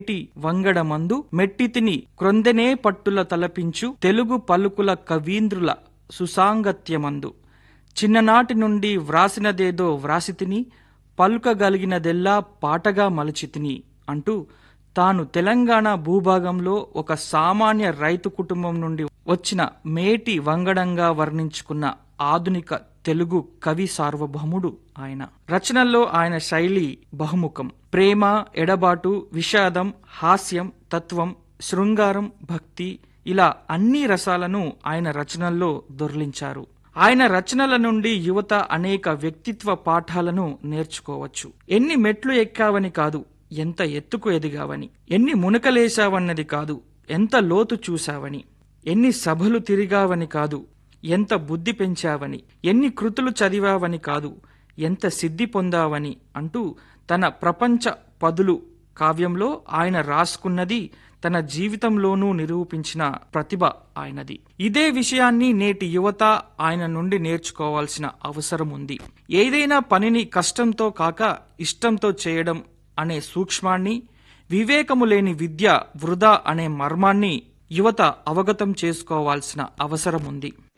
మేటి వంగడమందు మెట్టితిని క్రొందెనే పట్టుల తలపించు తెలుగు పలుకుల కవీంద్రుల సుసాంగత్యమందు చిన్ననాటి నుండి వ్రాసినదేదో వ్రాసితిని పలుకగలిగినదెల్లా పాటగా మలచితిని అంటూ తాను తెలంగాణ భూభాగంలో ఒక సామాన్య రైతు కుటుంబం నుండి వచ్చిన మేటి వంగడంగా వర్ణించుకున్న ఆధునిక తెలుగు కవి సార్వభౌముడు ఆయన రచనల్లో ఆయన శైలి బహుముఖం ప్రేమ ఎడబాటు విషాదం హాస్యం తత్వం శృంగారం భక్తి ఇలా అన్ని రసాలను ఆయన రచనల్లో దొర్లించారు ఆయన రచనల నుండి యువత అనేక వ్యక్తిత్వ పాఠాలను నేర్చుకోవచ్చు ఎన్ని మెట్లు ఎక్కావని కాదు ఎంత ఎత్తుకు ఎదిగావని ఎన్ని మునకలేశావన్నది కాదు ఎంత లోతు చూశావని ఎన్ని సభలు తిరిగావని కాదు ఎంత బుద్ధి పెంచావని ఎన్ని కృతులు చదివావని కాదు ఎంత సిద్ధి పొందావని అంటూ తన ప్రపంచ పదులు కావ్యంలో ఆయన రాసుకున్నది తన జీవితంలోనూ నిరూపించిన ప్రతిభ ఆయనది ఇదే విషయాన్ని నేటి యువత ఆయన నుండి నేర్చుకోవాల్సిన అవసరం ఉంది ఏదైనా పనిని కష్టంతో కాక ఇష్టంతో చేయడం అనే సూక్ష్మాన్ని వివేకము లేని విద్య వృధా అనే మర్మాన్ని యువత అవగతం చేసుకోవాల్సిన అవసరం ఉంది